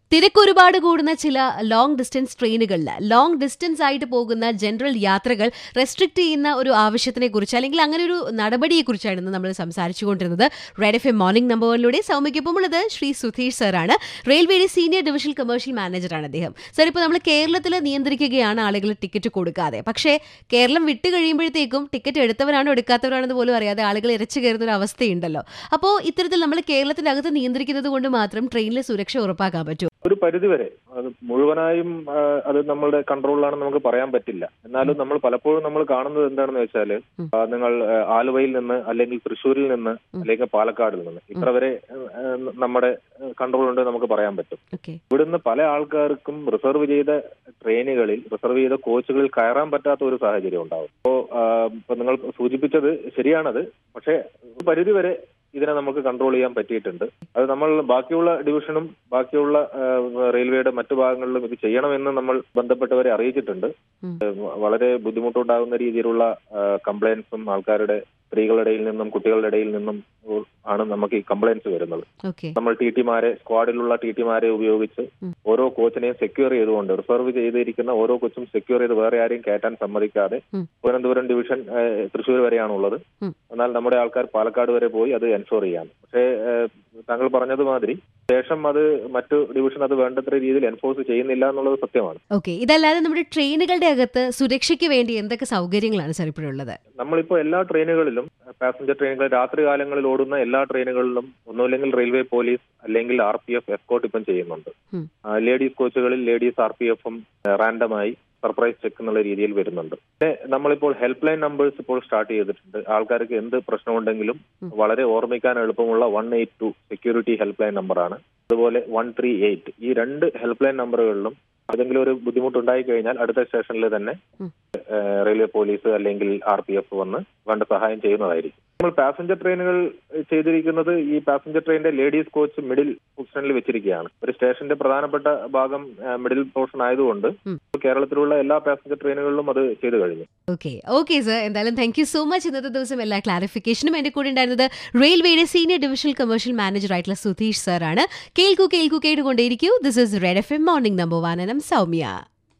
തിരക്ക് ഒരുപാട് കൂടുന്ന ചില ലോങ് ഡിസ്റ്റൻസ് ട്രെയിനുകളിൽ ലോങ് ഡിസ്റ്റൻസ് ആയിട്ട് പോകുന്ന ജനറൽ യാത്രകൾ റെസ്ട്രിക്ട് ചെയ്യുന്ന ഒരു ആവശ്യത്തിനെ കുറിച്ച് അല്ലെങ്കിൽ അങ്ങനെ ഒരു നടപടിയെ കുറിച്ചാണ് നമ്മൾ സംസാരിച്ചുകൊണ്ടിരുന്നത് red F M morning number വണ്ണിലൂടെ സൗമ്യക്കൊപ്പം ഉള്ളത് ശ്രീ സുധീഷ് സാറാണ് റെയിൽവേയുടെ സീനിയർ ഡിവിഷണൽ കമേഴ്ഷ്യൽ മാനേജറാണ് അദ്ദേഹം സാർ ഇപ്പോൾ നമ്മൾ കേരളത്തിൽ നിയന്ത്രിക്കുകയാണ് ആളുകൾ ടിക്കറ്റ് കൊടുക്കാതെ പക്ഷേ കേരളം വിട്ട് കഴിയുമ്പോഴത്തേക്കും ടിക്കറ്റ് എടുത്തവരാണോ എടുക്കാത്തവരാണെന്ന് പോലും അറിയാതെ ആളുകൾ ഇരച്ചു കയറുന്ന ഒരു അവസ്ഥയുണ്ടല്ലോ അപ്പോൾ ഇത്തരത്തിൽ നമ്മൾ കേരളത്തിന്റെ അകത്ത് നിയന്ത്രിക്കുന്നത് കൊണ്ട് മാത്രം ട്രെയിനിലെ സുരക്ഷ ഉറപ്പാക്കാൻ പറ്റുമോ ഒരു പരിധിവരെ അത് മുഴുവനായും ആ, അത് നമ്മളുടെ കൺട്രോളിലാണെന്ന് നമുക്ക് പറയാൻ പറ്റില്ല എന്നാലും നമ്മൾ പലപ്പോഴും നമ്മൾ കാണുന്നത് എന്താണെന്ന് വെച്ചാൽ ഉം. നിങ്ങൾ ആ, ആലുവയിൽ നിന്ന് അല്ലെങ്കിൽ തൃശ്ശൂരിൽ നിന്ന് ഉം. അല്ലെങ്കിൽ പാലക്കാടിൽ നിന്ന് ഇത്ര വരെ ആ, നമ്മുടെ കൺട്രോൾ ഉണ്ട് നമുക്ക് പറയാൻ പറ്റും ഓക്കെ ഇവിടുന്ന് പല ആൾക്കാർക്കും റിസർവ് ചെയ്ത ട്രെയിനുകളിൽ റിസർവ് ചെയ്ത കോച്ചുകളിൽ കയറാൻ പറ്റാത്ത ഒരു സാഹചര്യം ഉണ്ടാവും അപ്പോ ഇപ്പൊ നിങ്ങൾ സൂചിപ്പിച്ചത് ശരിയാണത് പക്ഷേ ഒരു പരിധിവരെ ഇതിനെ നമുക്ക് കൺട്രോൾ ചെയ്യാൻ പറ്റിയിട്ടുണ്ട് അത് നമ്മൾ ബാക്കിയുള്ള ഡിവിഷനും ബാക്കിയുള്ള ആ, റെയിൽവേയുടെ മറ്റു ഭാഗങ്ങളിലും ഇത് ചെയ്യണമെന്ന് നമ്മൾ ബന്ധപ്പെട്ടവരെ അറിയിച്ചിട്ടുണ്ട് ഉം. ഏഹ് വളരെ ബുദ്ധിമുട്ടുണ്ടാകുന്ന രീതിയിലുള്ള കംപ്ലൈൻസും ആൾക്കാരുടെ സ്ത്രീകളുടെ ഇടയിൽ നിന്നും കുട്ടികളുടെ ഇടയിൽ നിന്നും ഉ- ആണ് നമുക്ക് ഈ കംപ്ലൈൻസ് വരുന്നത് ഓക്കെ നമ്മൾ ടി ടിമാരെ സ്ക്വാഡിലുള്ള ടി ടിമാരെ ഉപയോഗിച്ച് ഉം. ഓരോ കോച്ചിനെയും സെക്യൂർ ചെയ്തുകൊണ്ട് റിസർവ് ചെയ്തിരിക്കുന്ന ഓരോ കോച്ചും സെക്യൂർ ചെയ്ത് വേറെ ആരെയും കയറ്റാൻ സമ്മതിക്കാതെ ഉം. തിരുവനന്തപുരം ഡിവിഷൻ ഏഹ്, തൃശ്ശൂർ വരെയാണുള്ളത് ഉം. എന്നാൽ നമ്മുടെ ആൾക്കാർ പാലക്കാട് വരെ പോയി അത് എൻഷോർ ചെയ്യാൻ പക്ഷേ ഏഹ്, താങ്കൾ പറഞ്ഞത് മാതിരി ശേഷം അത് മറ്റു ഡിവിഷൻ അത് വേണ്ടത്ര രീതിയിൽ എൻഫോഴ്സ് ചെയ്യുന്നില്ല എന്നുള്ളത് സത്യമാണ് ഓക്കെ ഇതല്ലാതെ നമ്മുടെ ട്രെയിനുകളുടെ അകത്ത് സുരക്ഷയ്ക്ക് വേണ്ടി എന്തൊക്കെ സൗകര്യങ്ങളാണ് സാർ ഇപ്പോഴുള്ളത് നമ്മളിപ്പോ എല്ലാ ട്രെയിനുകളിലും പാസഞ്ചർ ട്രെയിനുകൾ രാത്രി കാലങ്ങളിൽ ഓടുന്ന എല്ലാ ട്രെയിനുകളിലും ഒന്നുമില്ലെങ്കിൽ റെയിൽവേ പോലീസ് അല്ലെങ്കിൽ ആർ പി എഫ് എസ്കോട്ട് ഇപ്പം ചെയ്യുന്നുണ്ട് ഉം. ആ, ലേഡീസ് കോച്ചുകളിൽ ലേഡീസ് ആർ പി എഫും റാൻഡമായി സർപ്രൈസ് ചെക്ക് എന്നുള്ള രീതിയിൽ വരുന്നുണ്ട് പിന്നെ നമ്മളിപ്പോൾ ഹെൽപ്പ് ലൈൻ നമ്പേഴ്സ് ഇപ്പോൾ സ്റ്റാർട്ട് ചെയ്തിട്ടുണ്ട് ആൾക്കാർക്ക് എന്ത് പ്രശ്നമുണ്ടെങ്കിലും ഉം. വളരെ ഓർമ്മിക്കാൻ എളുപ്പമുള്ള one eight two security help line നമ്പറാണ് അതുപോലെ വൺ ത്രീ എയ്റ്റ് ഈ രണ്ട് ഹെൽപ്പ് ലൈൻ നമ്പറുകളിലും ഏതെങ്കിലും ഒരു ബുദ്ധിമുട്ടുണ്ടായി കഴിഞ്ഞാൽ അടുത്ത സ്റ്റേഷനിൽ തന്നെ ഉം. ഏഹ് റെയിൽവേ പോലീസ് അല്ലെങ്കിൽ ആർ പി എഫ് വന്ന് വേണ്ട സഹായം ചെയ്യുന്നതായിരിക്കും നമ്മൾ പാസഞ്ചർ ട്രെയിനുകൾ ചെയ്തിരിക്കുന്നത് ഈ പാസഞ്ചർ ട്രെയിനിന്റെ ലേഡീസ് കോച്ച് മിഡിൽ പൊസിഷനിൽ വെച്ചിരിക്കുകയാണ് ഒരു സ്റ്റേഷന്റെ പ്രധാനപ്പെട്ട ഭാഗം മിഡിൽ പോർഷൻ ആയതുകൊണ്ട് ഉം. കേരളത്തിലുള്ള എല്ലാ പാസഞ്ചർ ട്രെയിനുകളിലും അത് ചെയ്തു കഴിഞ്ഞു ഓക്കെ ഓക്കെ സർ എന്തായാലും താങ്ക് യു സോ മച്ച് ഇന്നത്തെ ദിവസം എല്ലാ ക്ലാരിഫിക്കേഷനും എന്റെ കൂടെ ഉണ്ടായിരുന്നത് റെയിൽവേയുടെ സീനിയർ ഡിവിഷണൽ കമേഴ്ഷ്യൽ മാനേജർ ആയിട്ടുള്ള സുധീഷ് സാറാണ് കേൾക്കൂ കേൾക്കൂ കേട്ടുകൊണ്ടേയിരിക്കൂ this is red F M morning number one എനം സൗമ്യ